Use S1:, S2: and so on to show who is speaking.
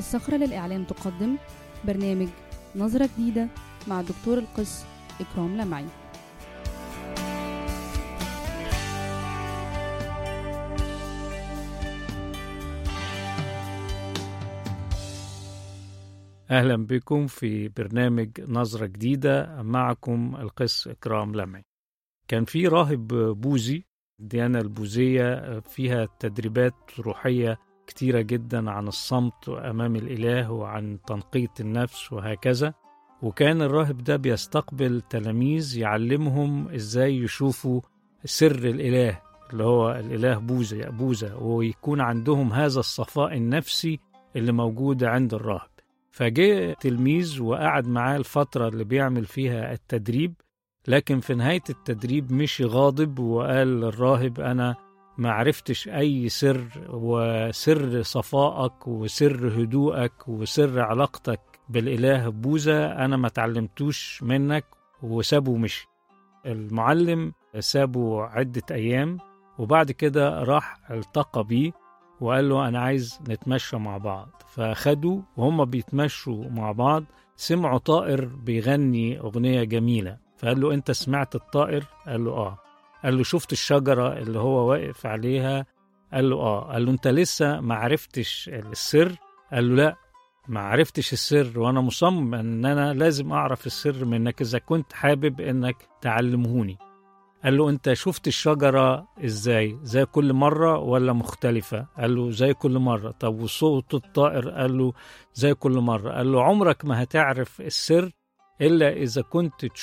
S1: الصخرة للإعلام تقدم برنامج نظرة جديدة مع الدكتور القس إكرام لمعي
S2: أهلا بكم في برنامج نظرة جديدة معكم القس إكرام لمعي كان في راهب بوذي الديانة البوذية فيها تدريبات روحية كتيرة جدا عن الصمت أمام الإله وعن تنقية النفس وهكذا وكان الراهب ده بيستقبل تلاميذ يعلمهم إزاي يشوفوا سر الإله اللي هو الإله بوذا بوذا ويكون عندهم هذا الصفاء النفسي اللي موجود عند الراهب فجاء تلميذ وقعد معاه الفترة اللي بيعمل فيها التدريب لكن في نهاية التدريب مشي غاضب وقال للراهب أنا ما عرفتش أي سر وسر صفائك وسر هدوءك وسر علاقتك بالإله بوذا أنا ما تعلمتوش منك وسابه مشي المعلم سابه عدة أيام وبعد كده راح التقى بيه وقال له أنا عايز نتمشى مع بعض فخدوا وهم بيتمشوا مع بعض سمعوا طائر بيغني أغنية جميلة فقال له أنت سمعت الطائر؟ قال له آه قال له شفت الشجرة اللي هو واقف عليها؟ قال له آه قال له أنت لسه ما عرفتش السر؟ قال له لا ما عرفتش السر وأنا مصمم أن أنا لازم أعرف السر منك إذا كنت حابب أنك تعلمهوني قال له انت شفت الشجرة ازاي زي كل مرة ولا مختلفة قال له زي كل مرة طب وصوت الطائر قال له زي كل مرة قال له عمرك ما هتعرف السر إلا إذا كنت